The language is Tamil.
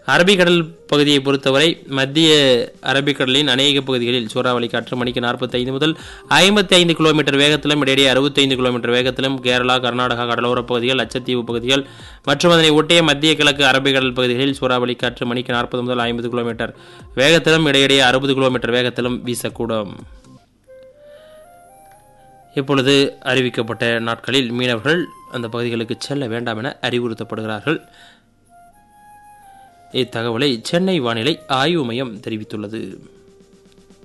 அரபிக்கடல் பகுதியை பொறுத்தவரை மத்திய அரபிக்கடலின் அநேக பகுதிகளில் சூறாவளி காற்று மணிக்கு 45 முதல் 55 கிலோமீட்டர் வேகத்திலும் இடையிடையே 65 கிலோமீட்டர் வேகத்திலும் கேரளா கர்நாடகா கடலோரப் பகுதிகள் லட்சத்தீவு பகுதிகள் மற்றும் அதனை ஒட்டிய மத்திய கிழக்கு அரபிக்கடல் பகுதிகளில் சூறாவளி காற்று மணிக்கு 40 முதல் 50 கிலோமீட்டர் வேகத்திலும் இடையிடையே 60 கிலோமீட்டர் வேகத்திலும் வீசக்கூடும் இப்பொழுது அறிவிக்கப்பட்ட நாட்களில் மீனவர்கள் அந்த பகுதிகளுக்கு செல்ல வேண்டாம் என அறிவுறுத்தப்படுகிறார்கள் இத்தகவலை சென்னை வானிலை ஆய்வு மையம் தெரிவித்துள்ளது